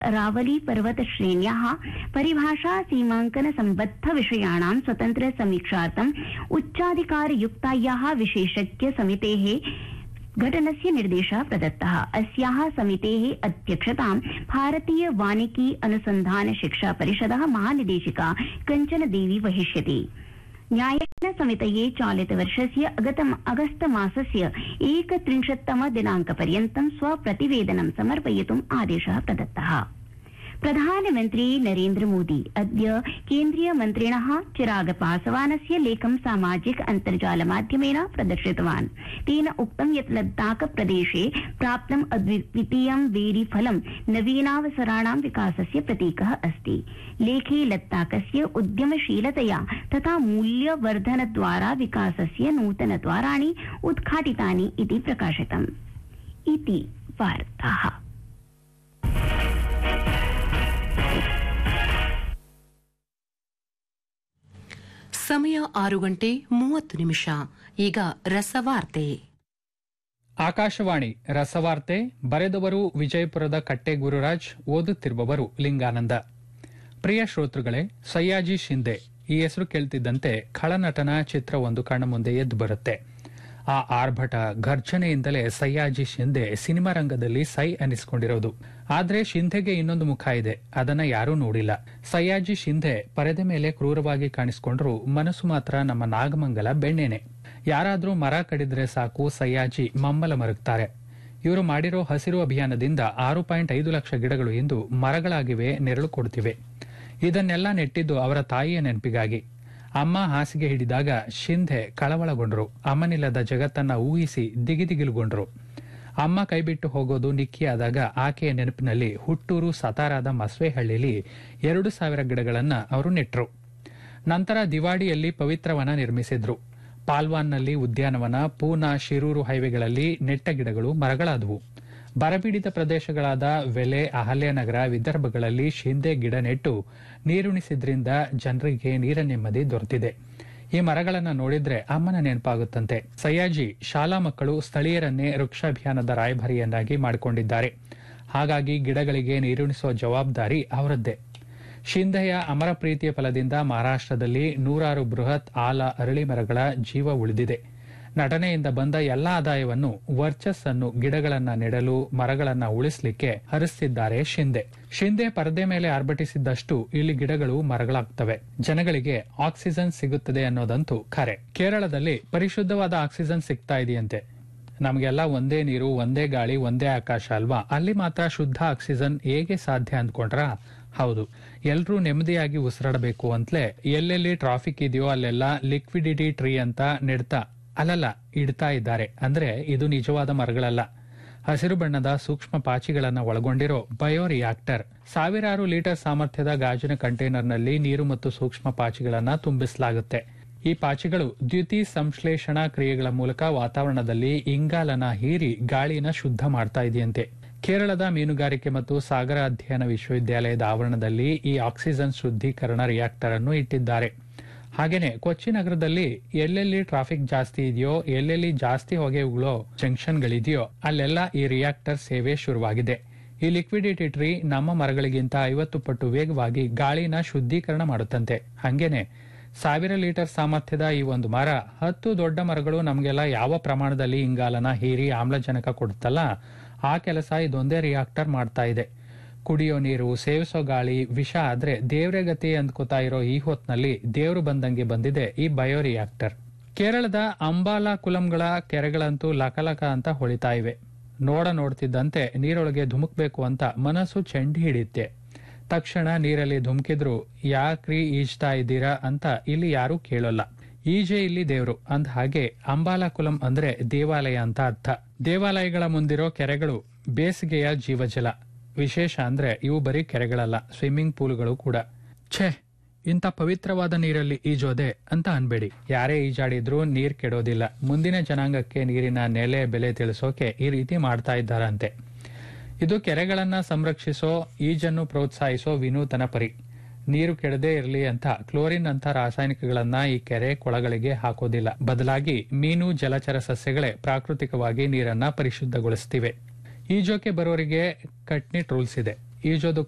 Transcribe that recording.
रावली पर्वत श्रेण्याः परिभाषा सीमाङ्कन सम्बद्ध विषयाणां स्वतन्त्र समीक्षार्थम् उच्चाधिकारयुक्तायाः विशेषज्ञ समितेः घटनस्य निर्देशः प्रदत्तः अस्याः समितेः अध्यक्षतां भारतीय वानिकी अनुसन्धान शिक्षा परिषदः महानिदेशिका कञ्चन देवी वहिष्यति न्यायेन समितये चालितवर्षस्य अगतम अगस्त मासस्य एकत्रिंशत्तम दिनाङ्कपर्यन्तं स्वप्रतिवेदनं समर्पयितुम् आदेशः प्रदत्तः प्रधानमन्त्री नरेन्द्र मोदी अद्य केन्द्रीय मन्त्रिणः चिराग पासवानस्य लेखं सामाजिक अन्तर्जाल माध्यमेन प्रदर्शितवान् तेन उक्तं यत् लद्दाख प्रदेशे प्राप्तम् अद्वितीयं वेरी फलं नवीनावसराणां विकासस्य प्रतीकः अस्ति लेखे लद्दाखस्य उद्यमशीलतया तथा मूल्यवर्धनद्वारा विकासस्य नूतनद्वाराणि उद्घाटितानि इति प्रकाशितम् इति वार्ताः ಸಮಯ ಆರು ಗಂಟೆ ಮೂವತ್ತು ನಿಮಿಷ ಈಗ ರಸವಾರ್ತೆ ಆಕಾಶವಾಣಿ ರಸವಾರ್ತೆ ಬರೆದವರು ವಿಜಯಪುರದ ಕಟ್ಟೆ ಗುರುರಾಜ್ ಓದುತ್ತಿರುವವರು ಲಿಂಗಾನಂದ ಪ್ರಿಯ ಶ್ರೋತೃಗಳೇ ಸಯ್ಯಾಜಿ ಶಿಂದೆ ಈ ಹೆಸರು ಕೇಳ್ತಿದ್ದಂತೆ ಖಳನಟನ ಚಿತ್ರ ಒಂದು ಕಣ್ಣ ಮುಂದೆ ಎದ್ದು ಬರುತ್ತೆ ಆ ಆರ್ಭಟ ಘರ್ಜನೆಯಿಂದಲೇ ಸಯ್ಯಾಜಿ ಶಿಂದೆ ಸಿನಿಮಾ ರಂಗದಲ್ಲಿ ಸೈ ಅನಿಸ್ಕೊಂಡಿರೋದು ಆದ್ರೆ ಶಿಂಧೆಗೆ ಇನ್ನೊಂದು ಮುಖ ಇದೆ ಅದನ್ನ ಯಾರೂ ನೋಡಿಲ್ಲ ಸಯ್ಯಾಜಿ ಶಿಂಧೆ ಪರದೆ ಮೇಲೆ ಕ್ರೂರವಾಗಿ ಕಾಣಿಸ್ಕೊಂಡ್ರು ಮನಸ್ಸು ಮಾತ್ರ ನಮ್ಮ ನಾಗಮಂಗಲ ಬೆಣ್ಣೆನೆ ಯಾರಾದ್ರೂ ಮರ ಕಡಿದ್ರೆ ಸಾಕು ಸಯ್ಯಾಜಿ ಮಮ್ಮಲ ಮರುಗ್ತಾರೆ ಇವರು ಮಾಡಿರೋ ಹಸಿರು ಅಭಿಯಾನದಿಂದ ಆರು ಪಾಯಿಂಟ್ ಐದು ಲಕ್ಷ ಗಿಡಗಳು ಇಂದು ಮರಗಳಾಗಿವೆ ನೆರಳು ಕೊಡ್ತಿವೆ ಇದನ್ನೆಲ್ಲ ನೆಟ್ಟಿದ್ದು ಅವರ ತಾಯಿಯ ನೆನಪಿಗಾಗಿ ಅಮ್ಮ ಹಾಸಿಗೆ ಹಿಡಿದಾಗ ಶಿಂಧೆ ಕಳವಳಗೊಂಡ್ರು ಅಮ್ಮನಿಲ್ಲದ ಜಗತ್ತನ್ನ ಊಹಿಸಿ ದಿಗಿದಿಗಿಲುಗೊಂಡ್ರು ಅಮ್ಮ ಕೈಬಿಟ್ಟು ಹೋಗೋದು ನಿಕ್ಕಿಯಾದಾಗ ಆಕೆಯ ನೆನಪಿನಲ್ಲಿ ಹುಟ್ಟೂರು ಸತಾರಾದ ಮಸ್ವೆಹಳ್ಳಿಲಿ ಎರಡು ಸಾವಿರ ಗಿಡಗಳನ್ನ ಅವರು ನೆಟ್ರು ನಂತರ ದಿವಾಡಿಯಲ್ಲಿ ಪವಿತ್ರವನ ನಿರ್ಮಿಸಿದ್ರು ಪಾಲ್ವಾನ್ನಲ್ಲಿ ಉದ್ಯಾನವನ ಪೂನಾ ಶಿರೂರು ಹೈವೇಗಳಲ್ಲಿ ನೆಟ್ಟ ಗಿಡಗಳು ಮರಗಳಾದವು ಬರಪೀಡಿತ ಪ್ರದೇಶಗಳಾದ ವೆಲೆ ಅಹಲ್ಯನಗರ ವಿದರ್ಭಗಳಲ್ಲಿ ಶಿಂದೆ ಗಿಡ ನೆಟ್ಟು ನೀರುಣಿಸಿದ್ರಿಂದ ಜನರಿಗೆ ನೀರ ನೆಮ್ಮದಿ ದೊರೆತಿದೆ ಈ ಮರಗಳನ್ನ ನೋಡಿದ್ರೆ ಅಮ್ಮನ ನೆನಪಾಗುತ್ತಂತೆ ಸಯ್ಯಾಜಿ ಶಾಲಾ ಮಕ್ಕಳು ಸ್ಥಳೀಯರನ್ನೇ ವೃಕ್ಷಾಭಿಯಾನದ ರಾಯಭಾರಿಯನ್ನಾಗಿ ಮಾಡಿಕೊಂಡಿದ್ದಾರೆ ಹಾಗಾಗಿ ಗಿಡಗಳಿಗೆ ನೀರುಣಿಸುವ ಜವಾಬ್ದಾರಿ ಅವರದ್ದೇ ಶಿಂಧೆಯ ಅಮರ ಪ್ರೀತಿಯ ಫಲದಿಂದ ಮಹಾರಾಷ್ಟದಲ್ಲಿ ನೂರಾರು ಬೃಹತ್ ಆಲ ಅರಳಿ ಮರಗಳ ಜೀವ ಉಳಿದಿದೆ ನಟನೆಯಿಂದ ಬಂದ ಎಲ್ಲಾ ಆದಾಯವನ್ನು ವರ್ಚಸ್ಸನ್ನು ಗಿಡಗಳನ್ನ ನೆಡಲು ಮರಗಳನ್ನ ಉಳಿಸಲಿಕ್ಕೆ ಹರಿಸ್ತಿದ್ದಾರೆ ಶಿಂದೆ ಶಿಂದೆ ಪರದೆ ಮೇಲೆ ಆರ್ಭಟಿಸಿದ್ದಷ್ಟು ಇಲ್ಲಿ ಗಿಡಗಳು ಮರಗಳಾಗ್ತವೆ ಜನಗಳಿಗೆ ಆಕ್ಸಿಜನ್ ಸಿಗುತ್ತದೆ ಅನ್ನೋದಂತೂ ಖರೆ ಕೇರಳದಲ್ಲಿ ಪರಿಶುದ್ಧವಾದ ಆಕ್ಸಿಜನ್ ಸಿಗ್ತಾ ಇದೆಯಂತೆ ನಮಗೆಲ್ಲ ಒಂದೇ ನೀರು ಒಂದೇ ಗಾಳಿ ಒಂದೇ ಆಕಾಶ ಅಲ್ವಾ ಅಲ್ಲಿ ಮಾತ್ರ ಶುದ್ಧ ಆಕ್ಸಿಜನ್ ಹೇಗೆ ಸಾಧ್ಯ ಅಂದ್ಕೊಂಡ್ರ ಹೌದು ಎಲ್ರೂ ನೆಮ್ಮದಿಯಾಗಿ ಉಸಿರಾಡಬೇಕು ಅಂತಲೇ ಎಲ್ಲೆಲ್ಲಿ ಟ್ರಾಫಿಕ್ ಇದೆಯೋ ಅಲ್ಲೆಲ್ಲ ಲಿಕ್ವಿಡಿಟಿ ಟ್ರೀ ಅಂತ ನೆಡ್ತಾ ಅಲ್ಲಲ್ಲ ಇಡ್ತಾ ಇದ್ದಾರೆ ಅಂದ್ರೆ ಇದು ನಿಜವಾದ ಮರಗಳಲ್ಲ ಹಸಿರು ಬಣ್ಣದ ಸೂಕ್ಷ್ಮ ಪಾಚಿಗಳನ್ನ ಒಳಗೊಂಡಿರೋ ಬಯೋ ರಿಯಾಕ್ಟರ್ ಸಾವಿರಾರು ಲೀಟರ್ ಸಾಮರ್ಥ್ಯದ ಗಾಜಿನ ಕಂಟೈನರ್ನಲ್ಲಿ ನೀರು ಮತ್ತು ಸೂಕ್ಷ್ಮ ಪಾಚಿಗಳನ್ನ ತುಂಬಿಸಲಾಗುತ್ತೆ ಈ ಪಾಚಿಗಳು ದ್ಯುತಿ ಸಂಶ್ಲೇಷಣಾ ಕ್ರಿಯೆಗಳ ಮೂಲಕ ವಾತಾವರಣದಲ್ಲಿ ಇಂಗಾಲನ ಹೀರಿ ಗಾಳಿನ ಶುದ್ಧ ಮಾಡ್ತಾ ಇದೆಯಂತೆ ಕೇರಳದ ಮೀನುಗಾರಿಕೆ ಮತ್ತು ಸಾಗರ ಅಧ್ಯಯನ ವಿಶ್ವವಿದ್ಯಾಲಯದ ಆವರಣದಲ್ಲಿ ಈ ಆಕ್ಸಿಜನ್ ಶುದ್ಧೀಕರಣ ರಿಯಾಕ್ಟರ್ ಅನ್ನು ಇಟ್ಟಿದ್ದಾರೆ ಹಾಗೇನೆ ಕೊಚ್ಚಿ ನಗರದಲ್ಲಿ ಎಲ್ಲೆಲ್ಲಿ ಟ್ರಾಫಿಕ್ ಜಾಸ್ತಿ ಇದೆಯೋ ಎಲ್ಲೆಲ್ಲಿ ಜಾಸ್ತಿ ಹೊಗೆ ಉಗುಳೋ ಜಂಕ್ಷನ್ಗಳಿದೆಯೋ ಅಲ್ಲೆಲ್ಲ ಈ ರಿಯಾಕ್ಟರ್ ಸೇವೆ ಶುರುವಾಗಿದೆ ಈ ಲಿಕ್ವಿಡಿಟಿ ಟ್ರೀ ನಮ್ಮ ಮರಗಳಿಗಿಂತ ಐವತ್ತು ಪಟ್ಟು ವೇಗವಾಗಿ ಗಾಳಿನ ಶುದ್ಧೀಕರಣ ಮಾಡುತ್ತಂತೆ ಹಂಗೇನೆ ಸಾವಿರ ಲೀಟರ್ ಸಾಮರ್ಥ್ಯದ ಈ ಒಂದು ಮರ ಹತ್ತು ದೊಡ್ಡ ಮರಗಳು ನಮಗೆಲ್ಲ ಯಾವ ಪ್ರಮಾಣದಲ್ಲಿ ಇಂಗಾಲನ ಹೀರಿ ಆಮ್ಲಜನಕ ಕೊಡುತ್ತಲ್ಲ ಆ ಕೆಲಸ ಇದೊಂದೇ ರಿಯಾಕ್ಟರ್ ಮಾಡ್ತಾ ಇದೆ ಕುಡಿಯೋ ನೀರು ಸೇವಿಸೋ ಗಾಳಿ ವಿಷ ಆದ್ರೆ ದೇವ್ರೆ ಗತಿ ಅಂದ್ಕೋತಾ ಇರೋ ಈ ಹೊತ್ನಲ್ಲಿ ದೇವ್ರು ಬಂದಂಗೆ ಬಂದಿದೆ ಈ ಬಯೋ ರಿಯಾಕ್ಟರ್ ಕೇರಳದ ಅಂಬಾಲಾ ಕುಲಂಗಳ ಕೆರೆಗಳಂತೂ ಲಕಲಕ ಅಂತ ಹೊಳಿತಾ ಇವೆ ನೋಡ ನೋಡ್ತಿದ್ದಂತೆ ನೀರೊಳಗೆ ಧುಮುಕ್ಬೇಕು ಅಂತ ಮನಸ್ಸು ಚೆಂಡಿ ಹಿಡಿಯುತ್ತೆ ತಕ್ಷಣ ನೀರಲ್ಲಿ ಧುಮುಕಿದ್ರು ಯಾಕ್ರಿ ಈಜ್ತಾ ಇದ್ದೀರಾ ಅಂತ ಇಲ್ಲಿ ಯಾರೂ ಕೇಳೋಲ್ಲ ಈಜೆ ಇಲ್ಲಿ ದೇವ್ರು ಅಂದ ಹಾಗೆ ಅಂಬಾಲಾ ಕುಲಂ ಅಂದ್ರೆ ದೇವಾಲಯ ಅಂತ ಅರ್ಥ ದೇವಾಲಯಗಳ ಮುಂದಿರೋ ಕೆರೆಗಳು ಬೇಸಿಗೆಯ ಜೀವಜಲ ವಿಶೇಷ ಅಂದ್ರೆ ಇವು ಬರೀ ಕೆರೆಗಳಲ್ಲ ಸ್ವಿಮ್ಮಿಂಗ್ ಪೂಲ್ಗಳು ಕೂಡ ಛೇ ಇಂಥ ಪವಿತ್ರವಾದ ನೀರಲ್ಲಿ ಈಜೋದೆ ಅಂತ ಅನ್ಬೇಡಿ ಯಾರೇ ಈಜಾಡಿದ್ರೂ ನೀರ್ ಕೆಡೋದಿಲ್ಲ ಮುಂದಿನ ಜನಾಂಗಕ್ಕೆ ನೀರಿನ ನೆಲೆ ಬೆಲೆ ತಿಳಿಸೋಕೆ ಈ ರೀತಿ ಮಾಡ್ತಾ ಇದ್ದಾರಂತೆ ಇದು ಕೆರೆಗಳನ್ನ ಸಂರಕ್ಷಿಸೋ ಈಜನ್ನು ಪ್ರೋತ್ಸಾಹಿಸೋ ವಿನೂತನ ಪರಿ ನೀರು ಕೆಡದೇ ಇರಲಿ ಅಂತ ಕ್ಲೋರಿನ್ ಅಂತ ರಾಸಾಯನಿಕಗಳನ್ನ ಈ ಕೆರೆ ಕೊಳಗಳಿಗೆ ಹಾಕೋದಿಲ್ಲ ಬದಲಾಗಿ ಮೀನು ಜಲಚರ ಸಸ್ಯಗಳೇ ಪ್ರಾಕೃತಿಕವಾಗಿ ನೀರನ್ನ ಪರಿಶುದ್ಧಗೊಳಿಸ್ತಿವೆ ಈಜೋಕೆ ಬರೋರಿಗೆ ಕಟ್ನಿಟ್ ರೂಲ್ಸ್ ಇದೆ ಈಜೋದು